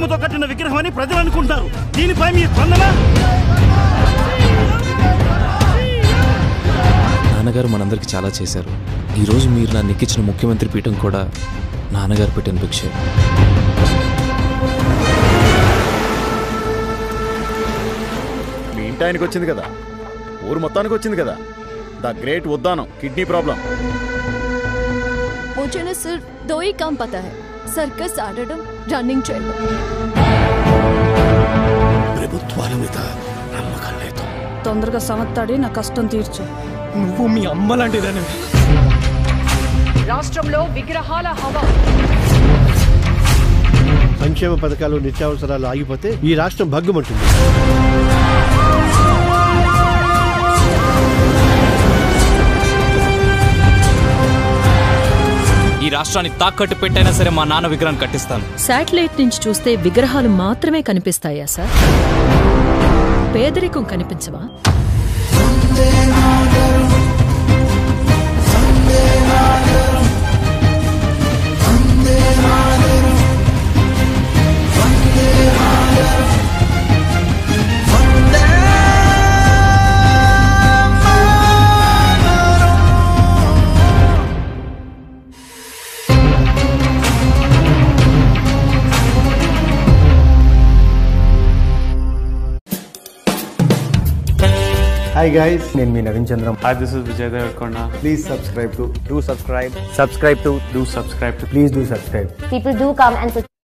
కొమ్ముతో కట్టిన విగ్రహం అని ప్రజలు అనుకుంటారు దీనిపై మీ స్పందన నాన్నగారు మనందరికి చాలా చేశారు ఈరోజు మీరు నన్ను ఎక్కించిన ముఖ్యమంత్రి పీఠం కూడా నాన్నగారు పెట్టిన భిక్షే మీ ఇంటి ఆయనకి వచ్చింది కదా ఊరు మొత్తానికి వచ్చింది కదా the great Uddanam kidney problem मुझे ना सिर्फ दो ही काम पता है सर्कस आडడం రన్నింగ్ చేయడం ప్రభుత్వాల మీద నమ్మకం లేదు తొందరగా సమత్తాడి నా కష్టం తీర్చు నువ్వు మీ అమ్మ లాంటిదని రాష్ట్రంలో విగ్రహాల హవా సంక్షేమ పథకాలు నిత్యావసరాలు ఆగిపోతే ఈ రాష్ట్రం భగ్గుమంటుంది ఈ రాష్ట్రాన్ని తాకట్టు పెట్టైనా సరే మా నాన్న విగ్రహం కట్టిస్తాను శాటిలైట్ నుంచి చూస్తే విగ్రహాలు మాత్రమే కనిపిస్తాయా సార్ పేదరికం కనిపించవా హాయ్ గైస్ నేను మీ Naveen Chandram Hi, this is Vijay Devarkonda. Please subscribe to do subscribe Subscribe to, do subscribe to please do subscribe People do come and